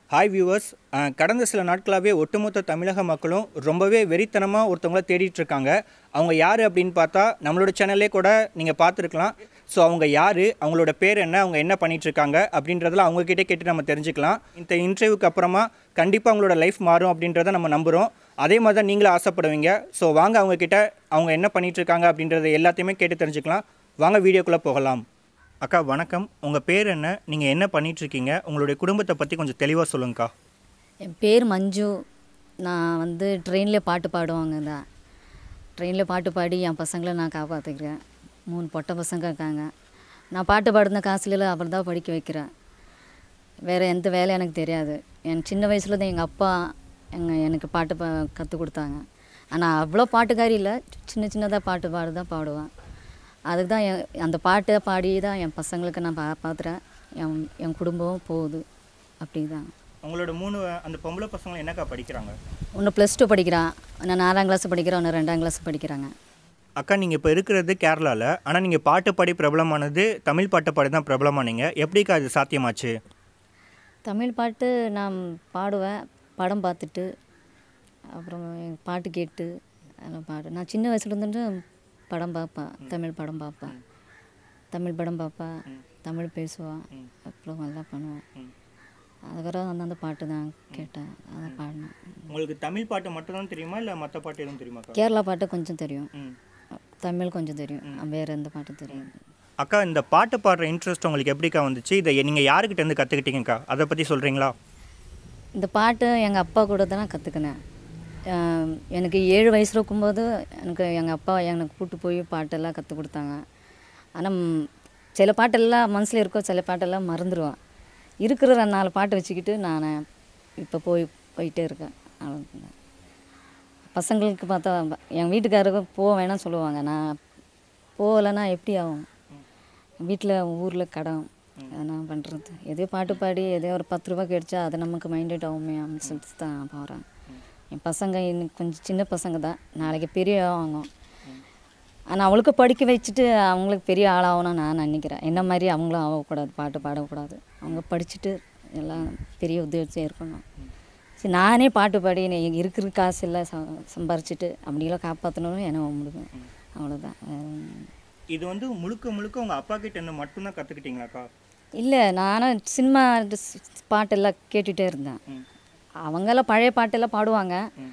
Hi viewers கடந்த சில நாட்களாகவே ஒட்டுமொத்த தமிழக மக்களும் ரொம்பவே வெறித்தனமாக ஒருத்தவங்கள தேடிட்டு இருக்காங்க அவங்க யார் அப்படின்னு பார்த்தா நம்மளோட சேனல்லே கூட நீங்கள் பார்த்துருக்கலாம் ஸோ அவங்க யார் அவங்களோட பேர் என்ன அவங்க என்ன பண்ணிட்டு இருக்காங்க அப்படின்றதெல்லாம் அவங்கக்கிட்டே கேட்டு நம்ம தெரிஞ்சுக்கலாம் இந்த இன்டர்வியூக்கு அப்புறமா கண்டிப்பாக அவங்களோட லைஃப் மாறும் அப்படின்றத நம்ம நம்புகிறோம் அதே மாதிரி தான் நீங்களும் ஆசைப்படுவீங்க ஸோ வாங்க அவங்கக்கிட்ட அவங்க என்ன பண்ணிட்டு இருக்காங்க அப்படின்றத எல்லாத்தையுமே கேட்டு தெரிஞ்சுக்கலாம் வாங்க வீடியோக்குள்ளே போகலாம் அக்கா வணக்கம் உங்கள் பேர் என்ன நீங்கள் என்ன பண்ணிட்டு இருக்கீங்க உங்களுடைய குடும்பத்தை பற்றி கொஞ்சம் தெளிவாக சொல்லுங்கக்கா என் பேர் மஞ்சு நான் வந்து ட்ரெயினில் பாட்டு பாடுவாங்க தான் ட்ரெயினில் பாட்டு பாடி என் பசங்களை நான் காப்பாற்றிக்கிறேன் மூணு பொட்டை பசங்க இருக்காங்க நான் பாட்டு பாடின காசுல அவர் தான் படிக்க வைக்கிறேன் வேறு எந்த வேலையும் எனக்கு தெரியாது என் சின்ன வயசில் தான் எங்கள் அப்பா எங்கள் எனக்கு பாட்டு பா கற்றுக் கொடுத்தாங்க ஆனால் அவ்வளோ பாட்டுக்காரி இல்லை சின்ன சின்னதாக பாட்டு பாடு தான் பாடுவேன் அதுக்கு தான் என் அந்த பாட்டை பாடி தான் என் பசங்களுக்கு நான் பா பார்த்துறேன் என் என் குடும்பம் போகுது அப்படி தான் உங்களோட மூணு அந்த பொம்பளை பசங்க என்னக்கா படிக்கிறாங்க ஒன்று ப்ளஸ் டூ படிக்கிறான் ஒன்று நாலாம் கிளாஸ் படிக்கிறான் ஒன்று ரெண்டாம் கிளாஸ் படிக்கிறாங்க அக்கா நீங்கள் இப்போ இருக்கிறது கேரளாவில் ஆனால் நீங்கள் பாட்டு பாடி பிரபலமானது தமிழ் பாட்டு பாடி தான் பிரபலமானீங்க எப்படிக்கா அது சாத்தியமாச்சு தமிழ் பாட்டு நான் பாடுவேன் படம் பார்த்துட்டு அப்புறம் என் பாட்டு கேட்டு அதெல்லாம் பாடு நான் சின்ன வயசுல இருந்துட்டு படம் பார்ப்பேன் தமிழ் படம் பார்ப்பேன் தமிழ் படம் பார்ப்பேன் தமிழ் பேசுவேன் அப்புறம் நல்லா பண்ணுவேன் அதுக்கப்புறம் அந்தந்த பாட்டு தான் கேட்டேன் அதான் பாடினேன் உங்களுக்கு தமிழ் பாட்டு மட்டும் தான் தெரியுமா இல்லை மற்ற பாட்டு எதுவும் தெரியுமாக்கா கேரளா பாட்டு கொஞ்சம் தெரியும் ம் தமிழ் கொஞ்சம் தெரியும் வேறு எந்த பாட்டு தெரியும் அக்கா இந்த பாட்டு பாடுற இன்ட்ரெஸ்ட் உங்களுக்கு எப்படிக்கா வந்துச்சு இதை நீங்கள் யாருக்கிட்ட இருந்து கற்றுக்கிட்டீங்கக்கா அதை பற்றி சொல்கிறீங்களா இந்த பாட்டு எங்கள் அப்பா கூட தான் நான் கற்றுக்கினேன் எனக்கு ஏழு வயசு இருக்கும்போது எனக்கு எங்கள் அப்பா எனக்கு கூட்டு போய் பாட்டெல்லாம் கற்றுக் கொடுத்தாங்க ஆனால் சில பாட்டெல்லாம் மனசில் இருக்கும் சில பாட்டெல்லாம் மறந்துடுவேன் இருக்கிற நாலு பாட்டு வச்சுக்கிட்டு நான் இப்போ போய் போயிட்டே இருக்கேன் அவ்வளவுதான். பசங்களுக்கு பார்த்தா என் வீட்டுக்காரருக்கு போக வேணாம் சொல்லுவாங்க நான் போகலைன்னா எப்படி ஆகும் வீட்டில் ஊரில் கடன் நான் பண்ணுறது எதோ பாட்டு பாடி எதோ ஒரு பத்து ரூபா கிடைச்சா அது நமக்கு மைண்டட் ஆகுமே அப்படின்னு சொல்லிட்டு தான் போகிறேன் என் பசங்க இன்னும் கொஞ்சம் சின்ன பசங்க தான் நாளைக்கு பெரிய ஆகும் ஆனால் அவளுக்கு படிக்க வச்சுட்டு அவங்களுக்கு பெரிய ஆளாகணும்னு நான் நினைக்கிறேன் என்ன மாதிரி அவங்களும் ஆகக்கூடாது பாட்டு பாடக்கூடாது அவங்க படிச்சுட்டு எல்லாம் பெரிய உத்தியோகத்தை இருக்கணும் சரி நானே பாட்டு பாடி நீ இருக்கிற காசு எல்லாம் ச- சம்பாரிச்சிட்டு அப்படியெல்லாம் காப்பாற்றணும்னு என்ன முடியும் அவ்வளோதான் வேற ஒண்ணும் இல்ல. இது வந்து முழுக்க முழுக்க உங்கள் அப்பா கிட்ட இருந்து மட்டும்தான் கற்றுக்கிட்டீங்களாக்கா இல்லை நானும் சினிமா ஸ்- பாட்டெல்லாம் கேட்டுகிட்டே இருந்தேன் ம். அவங்கெல்லாம் பழைய பாட்டெல்லாம் பாடுவாங்க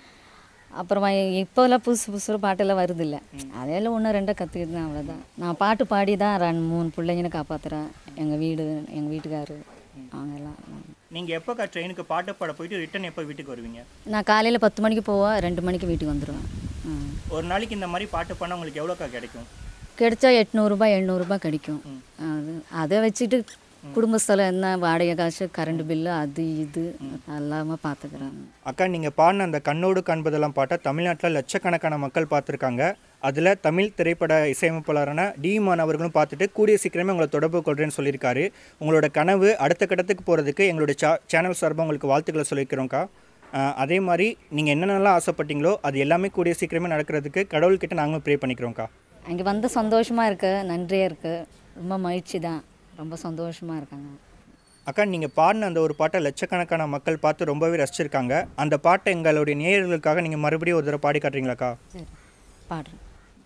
அப்புறமா இப்போல்லாம் புதுசு புதுசு பாட்டெல்லாம் வருது இல்லை அதெல்லாம் ஒன்று ரெண்டாக கற்றுக்கிட்டு அவ்வளோதான் நான் பாட்டு பாடி தான் ரெண்டு மூணு பிள்ளைங்கன்னு காப்பாற்றுறேன் எங்கள் வீடு எங்கள் வீட்டுக்காரு அவங்க எல்லாம் நீங்கள் எப்போக்கா ட்ரெயினுக்கு பாட்டு பாட போயிட்டு ரிட்டன் எப்போ வீட்டுக்கு வருவீங்க நான் காலையில் பத்து மணிக்கு போவேன் ரெண்டு மணிக்கு வீட்டுக்கு வந்துடுவேன் ம். ஒரு நாளைக்கு இந்த மாதிரி பாட்டு பாட உங்களுக்கு எவ்வளோக்கா கிடைக்கும் கிடைச்சா எட்நூறுபா எழுநூறுபா கிடைக்கும் அது அதை வச்சுட்டு குடும்பஸ்தலம் என்ன வாடகை காசு கரண்ட் பில்லு அது இது எல்லாமே பார்த்துக்குறாங்க அக்கா நீங்கள் பாடின அந்த கண்ணோடு காண்பதெல்லாம் பாட்டை தமிழ்நாட்டில் லட்சக்கணக்கான மக்கள் பார்த்துருக்காங்க அதில் தமிழ் திரைப்பட இசையமைப்பாளரான டி மான் அவர்களும் பார்த்துட்டு கூடிய சீக்கிரமே உங்களை தொடர்பு கொள்கிறேன்னு சொல்லியிருக்காரு உங்களோட கனவு அடுத்த கட்டத்துக்கு போகிறதுக்கு எங்களுடைய சா சேனல் சார்பாக உங்களுக்கு வாழ்த்துக்களை சொல்லிக்கிறோம்க்கா அஹ், அதே மாதிரி நீங்கள் என்னென்னலாம் ஆசைப்பட்டீங்களோ அது எல்லாமே கூடிய சீக்கிரமே நடக்கிறதுக்கு கடவுள்கிட்ட நாங்களும் ப்ரே பண்ணிக்கிறோம்க்கா அங்கே வந்து சந்தோஷமாக இருக்கு நன்றியாக இருக்குது ரொம்ப மகிழ்ச்சி தான் ரொம்ப சந்தோஷமாக இருக்காங்க அக்கா நீங்கள் பாடின அந்த ஒரு பாட்டை லட்சக்கணக்கான மக்கள் பார்த்து ரொம்பவே ரசிச்சிருக்காங்க அந்த பாட்டை எங்களுடைய நேயர்களுக்காக நீங்கள் மறுபடியும் ஒரு தடவை பாடி காட்டுறீங்களாக்கா சரி பாடுறேன்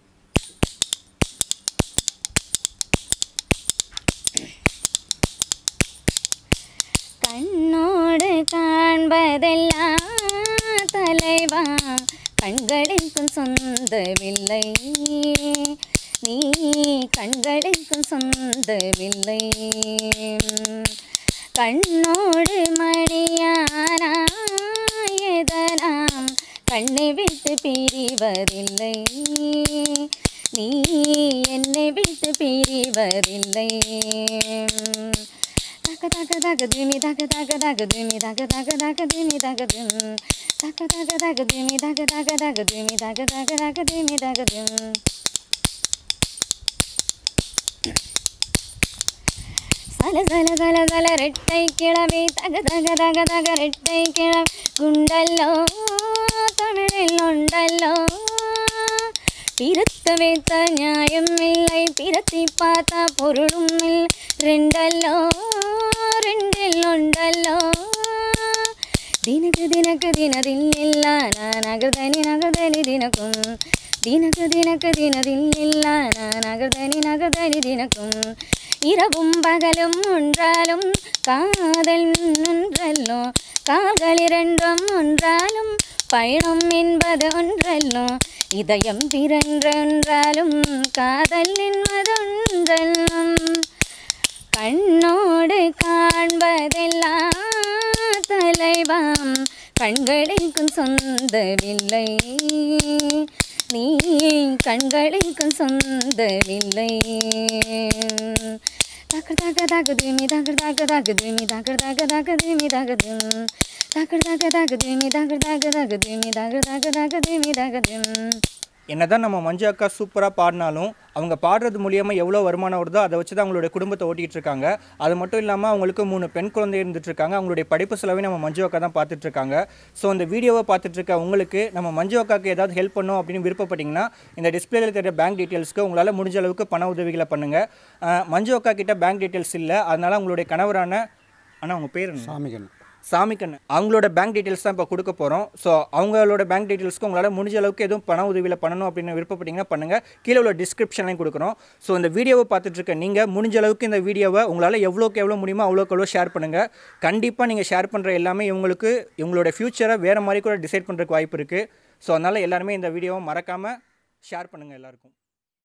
கண்ணோடு காண்பதெல்லாம் தலைவா கண்களுக்கும் சொந்தமில்லை நீ கண்களுக்கும் சொந்தமில்லை கண்ணோடு மணியானாயதனாம் கண்ணை விட்டு பிரிவதில்லை நீ என்னை விட்டு பிரிவதில்லை தக தக தக துமி தக தக தக துமி தக தக தக துமி தக தும் தக தக தக துமி தக தக தக துமி தக தக தக துமி தக தும் சல சல சல சல ரெட்டை கிழவி தக தக தக தக ரெட்டை கிழவி குண்டல்லோ தமிழில் உண்டல்லோ பிறத்த வைத்த நியாயம் இல்லை பிறத்தி பார்த்த பொருளும் இல்லை ரெண்டல்லோ ரெண்டில் உண்டல்லோ ದಿನಕ ದಿನಕ ದಿನದಿಲ್ಲ ನಗರ್ದನಿ ನಗರ್ದನಿ ದಿನಕುಂ ದಿನಕ ದಿನಕ ದಿನದಿಲ್ಲ நகர்தனி நகர்தனி தினக்கும் இரவும் பகலும் ஒன்றாலும் காதல் ஒன்றல்லோ கால்கள் இரண்டும் ஒன்றாலும் பயணம் என்பது ஒன்றல்லோ இதயம் பிறன்றொன்றாலும் காதல் என்பது ஒன்றல்லும் கண்ணோடு காண்பதெல்லாம் தலைவாம் கண்களுக்கும் சொந்தமில்லை நீ கண்களுக்கும் சொந்தமில்லை தாக்கர் தாக்க தாக்கு தூமி தாக்கர் தாக்க தாக்கு தூமி தாக்கர் தாக்க தாக்க தூமி தாக்க தூம் தாக்கர் தாக்க தாக்கு தூமி தாக்கர் தாக்க தாக்கு தூமி தாக்கர் தாக்க தாக்க தூமி தாக்க தூம் என்னதான் நம்ம மஞ்சு அக்கா சூப்பராக பாடினாலும் அவங்க பாடுறது மூலியமாக எவ்வளோ வருமானம் வருதோ அதை வச்சு தான் அவங்களுடைய குடும்பத்தை ஓட்டிகிட்டு இருக்காங்க அது மட்டும் இல்லாமல் அவங்களுக்கு மூணு பெண் குழந்தை இருந்துட்டு இருக்காங்க அவங்களுடைய படிப்பு செலவையும் நம்ம மஞ்சு அக்கா தான் பார்த்துட்டு இருக்காங்க ஸோ இந்த வீடியோவை பார்த்துட்டு இருக்க உங்களுக்கு நம்ம மஞ்சு அக்காவுக்கு ஏதாவது ஹெல்ப் பண்ணும் அப்படின்னு விருப்பப்பட்டீங்கன்னா இந்த டிஸ்பிளேல தெரிய பேங்க் டீட்டெயில்ஸ்க்கு உங்களால் முடிஞ்ச அளவுக்கு பண உதவிகளை பண்ணுங்கள் மஞ்சு அக்கா கிட்ட பேங்க் டீட்டெயில்ஸ் இல்லை அதனால அவங்களுடைய கணவரான ஆனால் அவங்க பேர் என்ன சாமிக்கண்ணு சாமிக்கண்ணு அவங்களோட பேங்க் டீட்டெயில்ஸ் தான் இப்போ கொடுக்க போகிறோம் ஸோ அவங்களோட பேங்க் டீட்டெயில்ஸ்க்கு உங்களால் முடிஞ்ச அளவுக்கு எதுவும் பண உதவியில் பண்ணணும் அப்படின்னு விருப்பப்பட்டீங்கன்னா பண்ணுங்கள் கீழே உள்ள டிஸ்கிரிப்ஷன்லையும் கொடுக்குறோம் ஸோ இந்த வீடியோவை பார்த்துட்டு இருக்க நீங்கள் முடிஞ்ச அளவுக்கு இந்த வீடியோவை உங்களால் எவ்வளோக்கு எவ்வளோ முடியுமோ அவ்வளோக்கு எவ்வளோ ஷேர் பண்ணுங்கள் கண்டிப்பாக நீங்கள் ஷேர் பண்ணுற எல்லாமே இவங்களுக்கு இவங்களோட ஃப்யூச்சரை வேறு மாதிரி கூட டிசைட் பண்ணுறதுக்கு வாய்ப்பு இருக்குது ஸோ அதனால் எல்லாருமே இந்த வீடியோவை மறக்காமல் ஷேர் பண்ணுங்கள் எல்லாருக்கும்